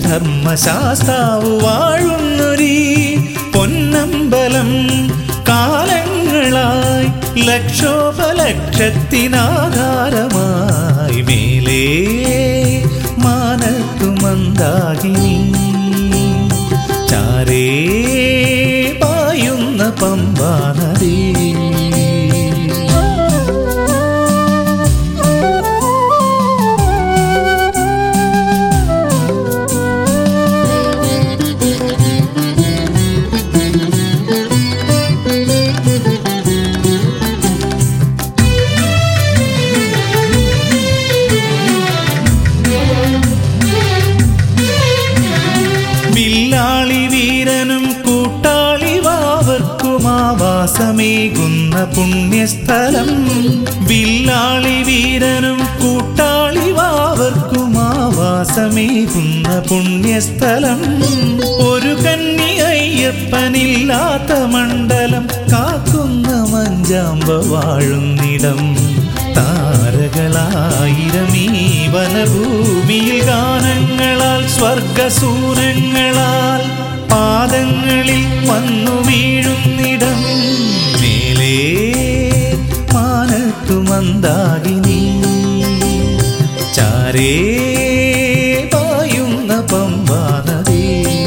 ശ്രീധർമ്മശാസ്താവ് വാഴുന്നൊരീ പൊന്നമ്പലം കാലങ്ങളായി ലക്ഷോപലക്ഷത്തിനാധാരമായി മേലേ മാനത്തു മന്ദാകിനി ചാരേ പായുന്ന പമ്പാ നദി വില്ലാളി വീരനും കൂട്ടാളി വാവർക്കും ആവാസമേകുന്ന പുണ്യസ്ഥലം വില്ലാളി വീരനും കൂട്ടാളി വാവർക്കും ആവാസമേകുന്ന പുണ്യസ്ഥലം ഒരു കന്നി അയ്യപ്പനില്ലാത്ത മണ്ഡലം കാക്കുന്ന മഞ്ചാമ്പ വാഴുന്നിടം താരകളായിരം ഈ വനഭൂമിയിൽ ഗാനങ്ങളാൽ സ്വർഗസൂരങ്ങളാൽ പാദങ്ങളിൽ വന്നു വീഴുന്നിടം മേലേ മാനത്തു മന്ദാകിനി ചാരേ പായുന്ന പമ്പാ നദി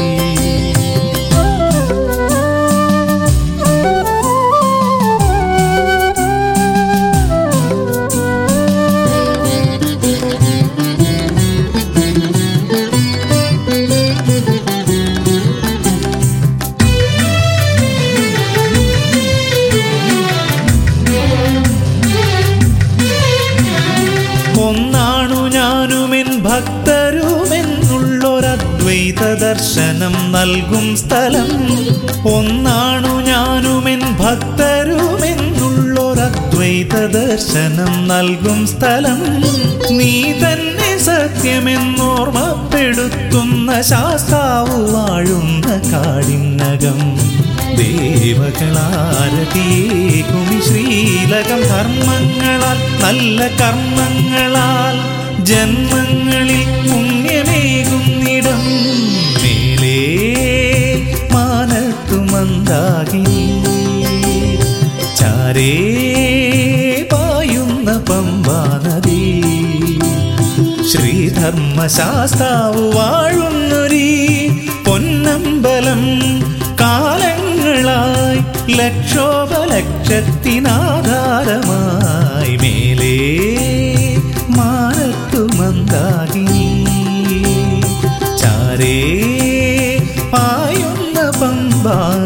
ഒന്നാണു ഞാനുമെൻ ഭക്തരുമെന്നുള്ളൊരദ്വൈത ദർശനം നൽകും സ്ഥലം ഒന്നാണു ഞാനുമെൻ ഭക്തരുമെന്നുള്ളൊരദ്വൈത ദർശനം നൽകും സ്ഥലം നീ തന്നെ സത്യമെന്നോർമ്മപ്പെടുത്തുന്ന ശാസ്താവ് വാഴുന്ന കാടിനകം ദേവകളാരതീകുമി ശ്രീലകം ധർമ്മങ്ങളാൽ നല്ല കർമ്മങ്ങളാൽ ജന്മങ്ങളിൽ പുണ്യമേകുന്നിടം മേലേ മാനത്തു മന്ദാകിനി ചാരേ പായുന്ന പമ്പാ നദി ശ്രീധർമ്മശാസ്താവ് വാഴുന്നൊരീ പൊന്നമ്പലം കാലങ്ങളായി ലക്ഷോപലക്ഷത്തിനാധാരമായി മേലേ മാനത്തു മന്ദാകിനി ചാരേ പായുന്ന പമ്പാ